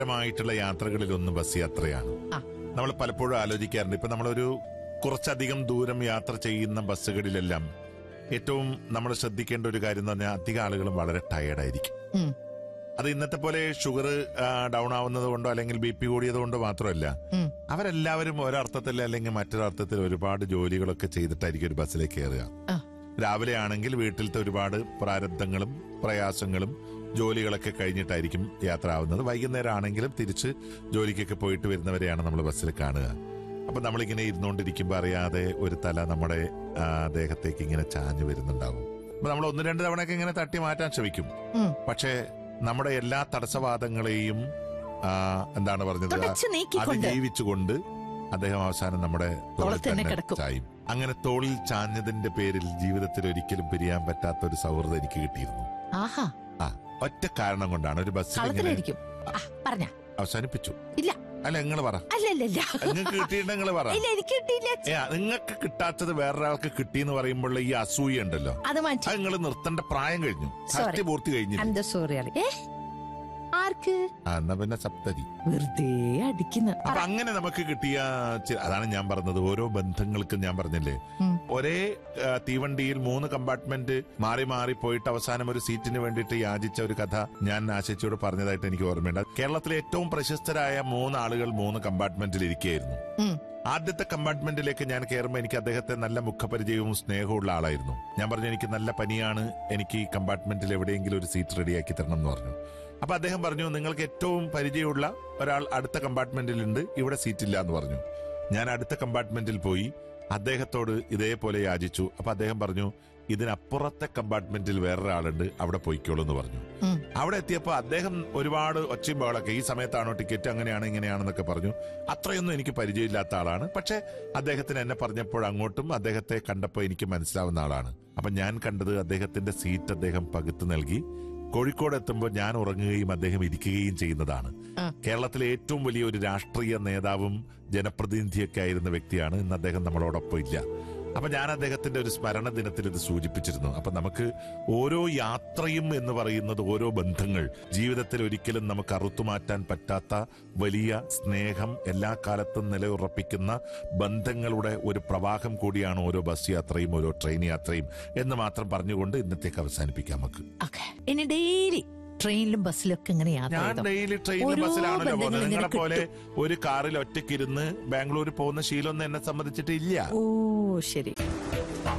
മായിട്ടുള്ള യാത്രകളിലൊന്ന് bus യാത്രയാണ് ആ. നമ്മൾ പലപ്പോഴും ആലോചിക്കാറുണ്ട് ഇപ്പൊ നമ്മളൊരു കുറച്ചധികം ദൂരം യാത്ര ചെയ്യുന്ന ബസ്സുകളിലെല്ലാം ഏറ്റവും നമ്മൾ ശ്രദ്ധിക്കേണ്ട ഒരു കാര്യം എന്ന് പറഞ്ഞാൽ അധികം ആളുകളും വളരെ ടയർഡായിരിക്കും ഉം. അത് ഇന്നത്തെ പോലെ ഷുഗർ ഡൗൺ ആവുന്നത് കൊണ്ടോ അല്ലെങ്കിൽ ബി പി കൂടിയത് കൊണ്ടോ മാത്രമല്ല ഉം. അവരെല്ലാവരും ഒരർത്ഥത്തിൽ അല്ലെങ്കിൽ മറ്റൊരർത്ഥത്തിൽ ഒരുപാട് ജോലികളൊക്കെ ചെയ്തിട്ടായിരിക്കും ഒരു ബസ്സിലേക്ക് കയറുക ആ. രാവിലെ ആണെങ്കിൽ വീട്ടിലത്തെ ഒരുപാട് പ്രാരബ്ധങ്ങളും പ്രയാസങ്ങളും ജോലികളൊക്കെ കഴിഞ്ഞിട്ടായിരിക്കും യാത്ര ആവുന്നത് വൈകുന്നേരം ആണെങ്കിലും തിരിച്ച് ജോലിക്കൊക്കെ പോയിട്ട് വരുന്നവരെയാണ് നമ്മൾ ബസ്സിൽ കാണുക അപ്പൊ നമ്മളിങ്ങനെ ഇരുന്നുകൊണ്ടിരിക്കുമ്പോൾ അറിയാതെ ഒരു തല നമ്മുടെ ആ, ദേഹത്തേക്ക് ഇങ്ങനെ ചാഞ്ഞു വരുന്നുണ്ടാവും അപ്പൊ നമ്മൾ ഒന്ന് രണ്ട് തവണയൊക്കെ ഇങ്ങനെ തട്ടി മാറ്റാൻ ശ്രമിക്കും ഉം. പക്ഷേ നമ്മുടെ എല്ലാ തടസ്സവാദങ്ങളെയും ആ, എന്താണ് പറഞ്ഞത് തുടച്ച് നീക്കിക്കൊണ്ട് അതിജീവിച്ചുകൊണ്ട് അദ്ദേഹം അവസാനം നമ്മുടെ തോളിൽ തോളത്ത് തന്നെ തന്നെ കിടക്കും. ചായും അങ്ങനെ തോളിൽ ചാഞ്ഞതിന്റെ പേരിൽ ജീവിതത്തിൽ ഒരിക്കലും പിരിയാൻ പറ്റാത്ത ഒരു സൗഹൃദം എനിക്ക് കിട്ടിയിരുന്നു ആഹാ ആ ഒറ്റ കാരണം കൊണ്ടാണ് ഒരു ബസ്സിൽ ഇങ്ങനെ കളത്തിലായിരിക്കും ആ പറഞ്ഞ അവസാനിപ്പിച്ചു ഇല്ല അല്ല നിങ്ങൾ പറ അല്ലല്ലല്ല നിങ്ങൾക്ക് കിട്ടിയിട്ട് നിങ്ങൾ പറ ഇല്ല എനിക്ക് കിട്ടിയില്ല ഏ നിങ്ങൾക്ക് കിട്ടാത്തത് വേറൊരാൾക്ക് കിട്ടിയെന്ന് പറയുമ്പോൾ ഈ അസൂയ ഉണ്ടല്ലോ അത് മാറ്റി അത് നിങ്ങൾ നിർത്തേണ്ട പ്രായം കഴിഞ്ഞു Sorry. ഷഷ്ടി പൂർത്തി കഴിഞ്ഞില്ല എന്താ സോറി ഏ ആർക്ക് ആ, എന്നാ പിന്നെ സപ്തതി വെറുതെ അടിക്കുന്ന അപ്പൊ അങ്ങനെ നമുക്ക് കിട്ടിയ ചി- അതാണ് ഞാൻ പറഞ്ഞത് ഓരോ ബന്ധങ്ങൾക്കും ഞാൻ പറഞ്ഞില്ലേ ഉം. ഒരേ ആ, തീവണ്ടിയിൽ മൂന്ന് കമ്പാർട്ട്മെന്റ് മാറി മാറി പോയിട്ട് അവസാനം ഒരു സീറ്റിന് വേണ്ടിയിട്ട് യാചിച്ച ഒരു കഥ ഞാൻ ആശിച്ചോട് പറഞ്ഞതായിട്ട് എനിക്ക് ഓർമ്മയുണ്ട് കേരളത്തിലെ ഏറ്റവും പ്രശസ്തരായ മൂന്ന് ആളുകൾ മൂന്ന് കമ്പാർട്ട്മെന്റിൽ ഇരിക്കുകയായിരുന്നു ഉം. ആദ്യത്തെ കമ്പാർട്ട്മെന്റിലേക്ക് ഞാൻ കയറുമ്പോൾ എനിക്ക് അദ്ദേഹത്തെ നല്ല മുഖപരിചയവും സ്നേഹവും ഉള്ള ആളായിരുന്നു ഞാൻ പറഞ്ഞു എനിക്ക് നല്ല പനിയാണ് എനിക്ക് ഈ കമ്പാർട്ട്മെന്റിൽ എവിടെയെങ്കിലും ഒരു സീറ്റ് റെഡിയാക്കി തരണം എന്ന് പറഞ്ഞു അപ്പൊ അദ്ദേഹം പറഞ്ഞു നിങ്ങൾക്ക് ഏറ്റവും പരിചയമുള്ള ഒരാൾ അടുത്ത കമ്പാർട്ട്മെന്റിലുണ്ട് ഇവിടെ സീറ്റ് ഇല്ല എന്ന് പറഞ്ഞു ഞാൻ അടുത്ത കമ്പാർട്ട്മെന്റിൽ പോയി അദ്ദേഹത്തോട് ഇതേപോലെ യാചിച്ചു അപ്പൊ അദ്ദേഹം പറഞ്ഞു ഇതിനപ്പുറത്തെ കമ്പാർട്ട്മെന്റിൽ വേറൊരാളുണ്ട് അവിടെ പോയിക്കോളൂ എന്ന് പറഞ്ഞു ഉം. അവിടെ എത്തിയപ്പോൾ അദ്ദേഹം ഒരുപാട് ഒച്ചയും ബഹളൊക്കെ ഈ സമയത്താണോ ടിക്കറ്റ് അങ്ങനെയാണ് ഇങ്ങനെയാണെന്നൊക്കെ പറഞ്ഞു അത്രയൊന്നും എനിക്ക് പരിചയമില്ലാത്ത ആളാണ് പക്ഷെ അദ്ദേഹത്തിന് എന്നെ പറഞ്ഞപ്പോൾ അങ്ങോട്ടും അദ്ദേഹത്തെ കണ്ടപ്പോൾ എനിക്ക് മനസ്സിലാവുന്ന ആളാണ് അപ്പൊ ഞാൻ കണ്ടത് അദ്ദേഹത്തിന്റെ സീറ്റ് അദ്ദേഹം പകുത്തു നൽകി കോഴിക്കോട് എത്തുമ്പോൾ ഞാൻ ഉറങ്ങുകയും അദ്ദേഹം ഇരിക്കുകയും ചെയ്യുന്നതാണ് ആ. കേരളത്തിലെ ഏറ്റവും വലിയ ഒരു രാഷ്ട്രീയ നേതാവും ജനപ്രതിനിധിയൊക്കെ ആയിരുന്ന വ്യക്തിയാണ് ഇന്ന് അദ്ദേഹം നമ്മളോടൊപ്പം ഇല്ല അപ്പൊ ഞാൻ അദ്ദേഹത്തിന്റെ ഒരു സ്മരണ ദിനത്തിൽ ഇത് സൂചിപ്പിച്ചിരുന്നു അപ്പൊ നമുക്ക് ഓരോ യാത്രയും എന്ന് പറയുന്നത് ഓരോ ബന്ധങ്ങൾ ജീവിതത്തിൽ ഒരിക്കലും നമുക്ക് അറുത്തുമാറ്റാൻ പറ്റാത്ത വലിയ സ്നേഹം എല്ലാ കാലത്തും നിലയുറപ്പിക്കുന്ന ബന്ധങ്ങളുടെ ഒരു പ്രവാഹം കൂടിയാണ് ഓരോ ബസ് യാത്രയും ഓരോ ട്രെയിൻ യാത്രയും എന്ന് മാത്രം പറഞ്ഞുകൊണ്ട് ഇന്നത്തേക്ക് അവസാനിപ്പിക്കാം നമുക്ക് ഓക്കെ ഇനി ഡെയിലി ട്രെയിനിലും ബസ്സിലും ഒക്കെ ഇങ്ങനെ യാത്ര ഞാൻ ചെയ്തോ? ഡെയിലി ട്രെയിനിൽ ഓരോ ബസ്സിലാണല്ലോ ബന്ധങ്ങൾ പോകുന്നത് ഇങ്ങനെ നിങ്ങളെ പോലെ ഒരു കാറിൽ ഒറ്റയ്ക്കിരുന്ന് ബാംഗ്ലൂർ പോകുന്ന ശീലമൊന്നും എന്നെ സംബന്ധിച്ചിട്ട് ഇല്ല ഓ ശരി